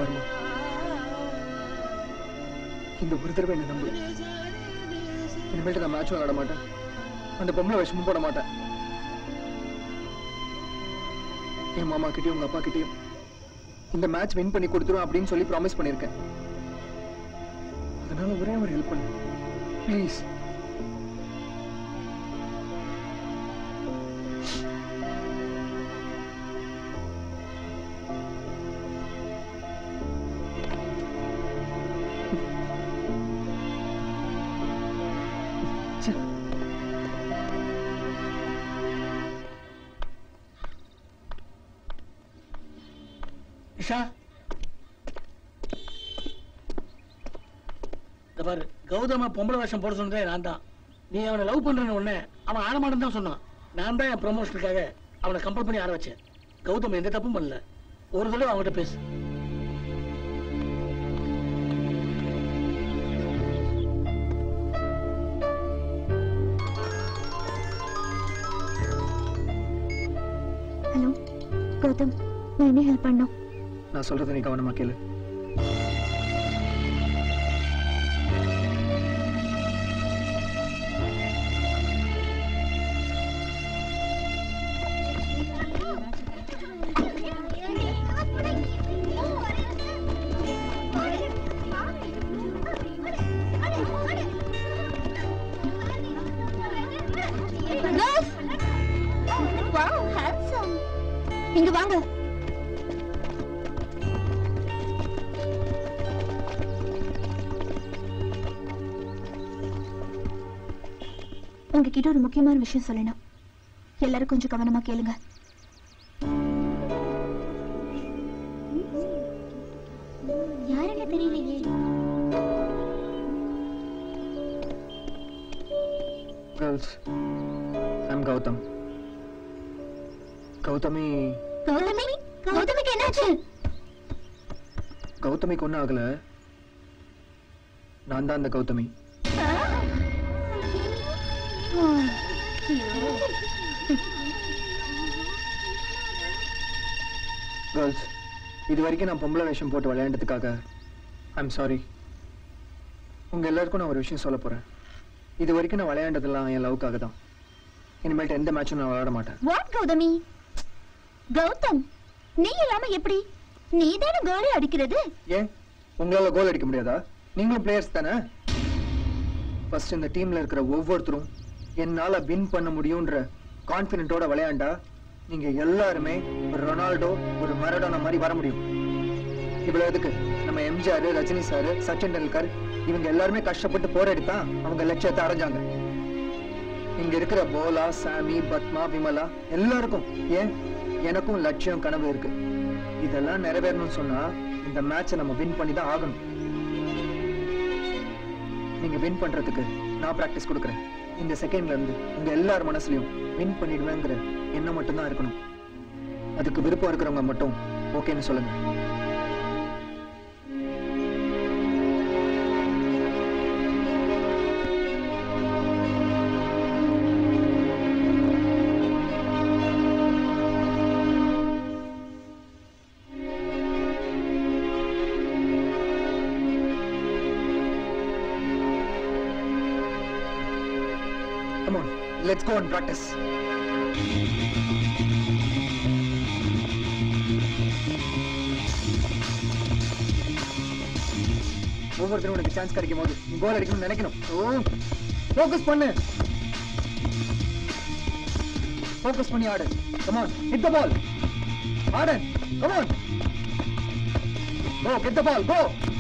பாருமா இந்த ஒரு தடவை என்ன நம்பு இனிமேட்டு நான் மேட்ச் விளையாட மாட்டேன் அந்த பொம்பளை விஷமும் போட மாட்டேன் என் மாமா கிட்டயும் உங்க அப்பா கிட்டயும் இந்த மேட்ச் வின் பண்ணி கொடுத்துரும் அப்படின்னு சொல்லி ப்ராமிஸ் பண்ணியிருக்கேன் அதனால ஒரே ஒரு ஹெல்ப் பண்ணு ப்ளீஸ் இஷா இந்த பாரு கௌதம பொம்பளை வேஷம் போட சொன்னதே நான் தான் நீ அவனை லவ் பண்றேன்னு உடனே அவன் ஆட மாட்டேன்னு தான் சொன்னான் நான் தான் என் ப்ரொமோஷனுக்காக அவனை கம்பல் பண்ணி ஆட வச்சேன் கௌதம் எந்த தப்பும் பண்ணல ஒரு தடவை அவன்கிட்ட பேசு ஹலோ கௌதம் நான் என்ன ஹெல்ப் பண்ணும் நான் சொல்றதை நீ கவனமா கேளு இங்க வாங்க உங்ககிட்ட ஒரு முக்கியமான விஷயம் சொல்லணும் எல்லாரும் கொஞ்சம் கவனமா கேளுங்க யாருன்னு தெரியலையே கேர்ள்ஸ் ஐம் கௌதம் கௌதமி கௌதமி கௌதமிக்கு என்னாச்சு கௌதமிக்கு ஒன்றும் ஆகல நான் தான் அந்த கௌதமி கேர்ள்ஸ் இது வரைக்கும் நான் பொம்பளை வேஷம் போட்டு விளையாண்டதுக்காக ஐம் சாரி உங்க எல்லாருக்கும் நான் ஒரு விஷயம் சொல்ல போறேன் இது வரைக்கும் நான் விளையாண்டதெல்லாம் என் லவ்க்காக தான் இனிமேல்ட்டு எந்த மேட்சும் நான் விளையாட மாட்டேன் வாட் கௌதமி கௌதம் நீ இல்லாம எப்படி நீ தானே கோலி அடிக்கிறது ஏன் உங்களால கோல் அடிக்க முடியாதா நீங்களும் பிளேயர்ஸ் தானே ஃபர்ஸ்ட் இந்த டீம்ல இருக்கிற ஒவ்வொருத்தரும் என்னால வின் பண்ண முடியும்ன்ற கான்பிடென்ட்டோட விளையாண்டா நீங்க எல்லாருமே ஒரு ரொனால்டோ ஒரு மரடோனா மாதிரி வர முடியும் இவ்வளவு எதுக்கு நம்ம எம்ஜிஆர் ரஜினி சார் சச்சின் டெண்டுல்கர் இவங்க எல்லாருமே கஷ்டப்பட்டு போராடி தான் அவங்க லட்சியத்தை அடைஞ்சாங்க இங்க இருக்கிற போலா சாமி பத்மா விமலா எல்லாருக்கும் ஏன் எனக்கும் லட்சியம் கனவு இருக்கு இதெல்லாம் நிறைவேறணும்னு சொன்னா இந்த மேட்சை நம்ம வின் பண்ணி தான் ஆகணும் நீங்க வின் பண்றதுக்கு நான் பிராக்டிஸ் கொடுக்குறேன் இந்த செகண்ட்ல இருந்து உங்க எல்லார் மனசுலயும் வின் பண்ணிடுவேங்கிற எண்ணம் மட்டும்தான் இருக்கணும் அதுக்கு விருப்பம் இருக்கிறவங்க மட்டும் ஓகேன்னு சொல்லுங்க Come on, let's go and practice. ஒவ்வொருத்தரும் உனக்கு சான்ஸ் கிடைக்கும் போது நீ கோல் அடிக்கணும்னு நினைக்கணும் ஓ ஃபோக்கஸ் பண்ணு ஃபோக்கஸ் பண்ணி ஆடு come on hit the ball ஆடு come on go get the ball go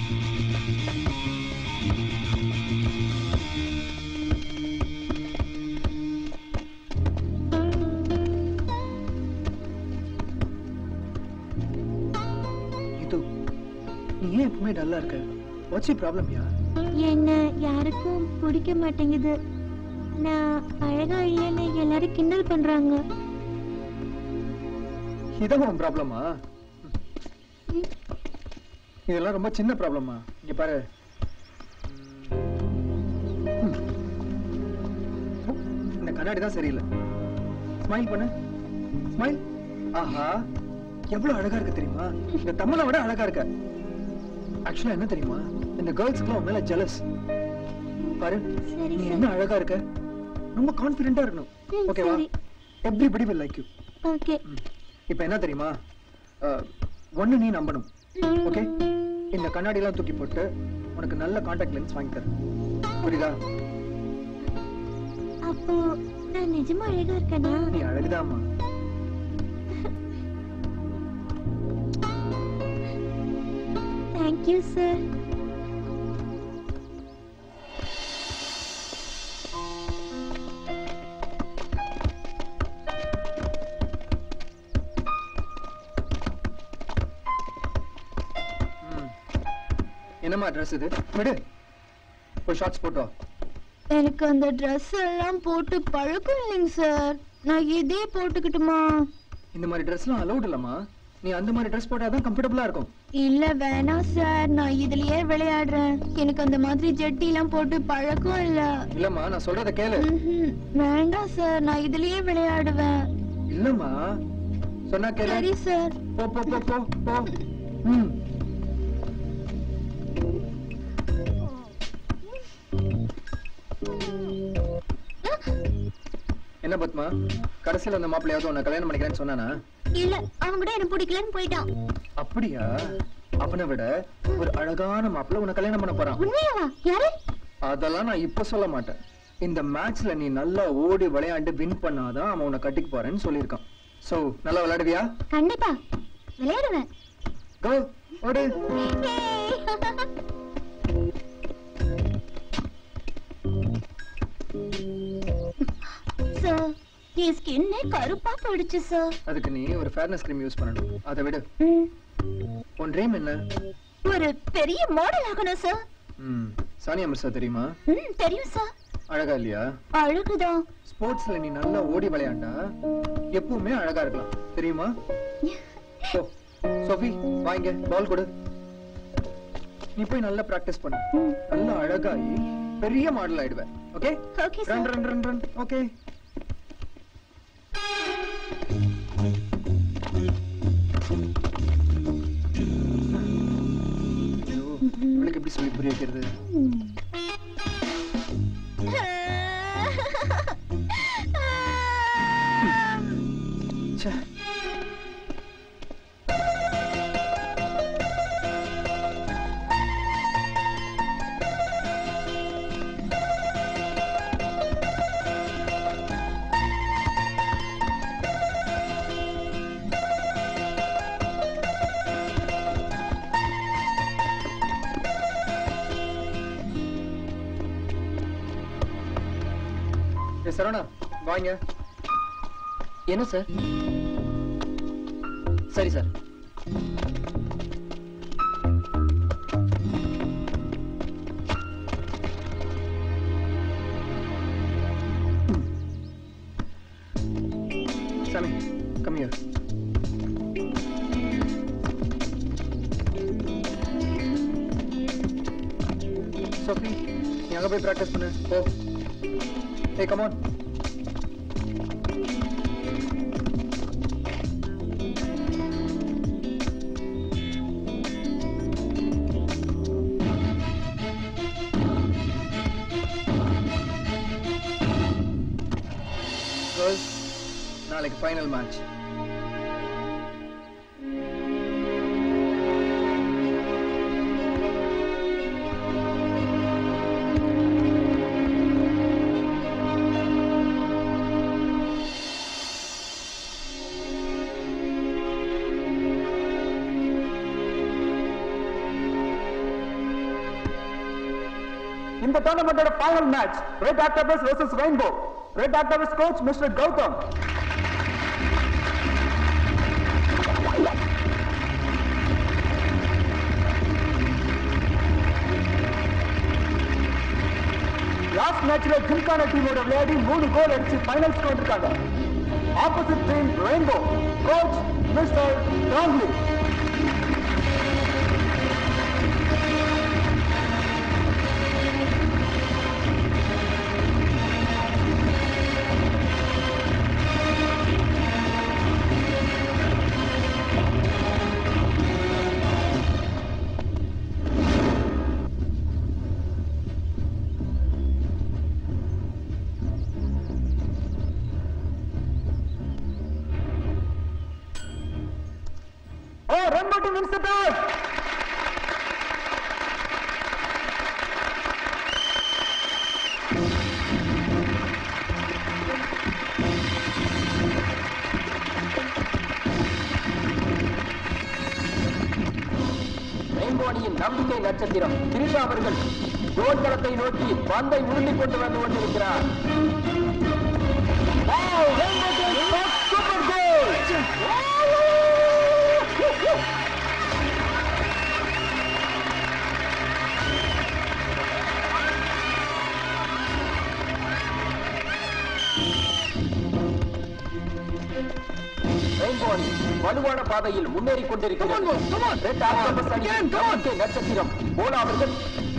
இது நீ ஏன் எப்பவுமே டல்லா இருக்க வாட்ஸ் ப்ராப்ளம் யா என்ன யாருக்கும் பிடிக்க மாட்டேங்குது நான் அழகா இல்லைன்னு எல்லாரும் கிண்டல் பண்றாங்க இதான் உன் ப்ராப்ளமா இதெல்லாம் ரொம்ப சின்ன ப்ராப்ளமா இங்க பாரு ம். இந்த கண்ணாடி தான் சரியில்லை ஸ்மைல் பண்ணு ஸ்மைல் ஆஹா எவ்வளவு அழகா இருக்கு தெரியுமா இந்த தமிழை விட அழகா இருக்க ஆக்சுவலா என்ன தெரியுமா இந்த கேர்ள்ஸ்க்குலாம் உன் மேல ஜெலஸ் பாரு சரி நீ சார் என்ன அழகா இருக்க ரொம்ப கான்ஃபிடென்ட்டா இருக்கணும் ம், ஓகேவா சரி. Everybody will like you okay இப்போ என்ன தெரியுமா அஹ், ஒண்ணு நீ நம்பணும் ஓகே இந்த கண்ணாடி எல்லாம் தூக்கி போட்டு உனக்கு நல்ல காண்டாக்ட் லென்ஸ் வாங்கி தரேன் புரியுதா அப்போ நான் நிஜமா அழகா இருக்கேனா நீ அழகுதாம்மா தேங்க்யூ சார் ம். என்னம்மா ட்ரெஸ் இது விடு ஒரு ஷார்ட்ஸ் போட்டோ எனக்கு அந்த Dress எல்லாம் போட்டு பழக்கம் இல்லைங்க சார் நான் இதே போட்டுக்கிட்டுமா இந்த மாதிரி ட்ரெஸ்லாம் அலௌட் இல்லம்மா நீ அந்த மாதிரி ட்ரெஸ் போட்டாதான் கம்ஃபர்டபுளா இருக்கும் இல்ல வேணாம் சார் நான் இதுலயே விளையாடுறேன் எனக்கு அந்த மாதிரி ஜெட்டி எல்லாம் போட்டு பழக்கம் இல்ல இல்லம்மா நான் சொல்றத கேளு ம்ஹும். வேண்டாம் சார் நான் இதுலயே விளையாடுவேன் இல்லம்மா சொன்னா கேளு சரி சார் போ போ போ போ போ ம் என்ன பத்மா கடைசியில அந்த மாப்பிள்ளையாவது உன்னை கல்யாணம் பண்ணிக்கிறேன்னு சொன்னானா இல்ல அவன் கூட எனக்கு பிடிக்கலன்னு போயிட்டான் அப்படியா அவனை விட ஒரு அழகான மாப்பிள்ளை உன்னை கல்யாணம் பண்ண போறான் உண்மையாவா யாரு அதெல்லாம் நான் இப்ப சொல்ல மாட்டேன் இந்த மேட்ச்ல நீ நல்லா ஓடி விளையாண்டு வின் பண்ணாதான் அவன் உன்னை கட்டிக்க போறேன்னு சொல்லியிருக்கான் சோ நல்லா விளையாடுவியா கண்டிப்பா விளையாடுவேன் கோ ஓடு சார் என் ஸ்கின்னே கருப்பா போயிடுச்சு சார் அதுக்கு நீ ஒரு ஃபேர்னஸ் கிரீம் யூஸ் பண்ணணும் அதை விடு உன் ட்ரீம் என்ன ஒரு பெரிய மாடல் ஆகணும் சார் ம் சானியா மிர்சா தெரியுமா ம் தெரியும் சார் அழகா இல்லையா அழகுதான் ஸ்போர்ட்ஸ்ல நீ நல்லா ஓடி விளையாண்டா எப்பவுமே அழகா இருக்கலாம் தெரியுமா போ சோஃபி வாங்க பால் கொடு நீ போய் நல்லா பிராக்டிஸ் பண்ணு நல்லா அழகாயி பெரிய மாடல் ஆயிடுவ okay okay run sir run run run okay இவளுக்கு எப்படி சொல்லி புரிய வைக்கிறது ச்சே ஏய் சரவணா வாங்க என்ன சார் சரி sir Sammy, come here. Sophie, நீ அங்க போய் பிராக்டிஸ் பண்ணு போ ஏய் கம் ஆன் கேர்ள்ஸ் நாளைக்கு ஃபைனல் மேட்ச் இந்த டோர்னமெண்டோட final match red octopus versus rainbow red octopus coach mister Gautham last மேட்ச்ல ஜிம்கானா டீமோட விளையாடி மூணு கோல் அடிச்சு ஃபைனல்ஸ்க்கு வந்திருக்காங்க opposite team rainbow coach mister ராங்லி team wins the toss. Rainbow அணியின் நம்பிக்கை நட்சத்திரம் திரிஷா அவர்கள் கோல் களத்தை நோக்கி பந்தை உருண்டிக் கொண்டு வந்து கொண்டிருக்கிறார் Wow, Rainbow team scores super goal. ரெயின்போ அணி வலுவான பாதையில் முன்னேறி கொண்டிருக்கிறது Come on, come on. Red octopus அணியின் நம்பிக்கை நட்சத்திரம் போலா அவர்கள்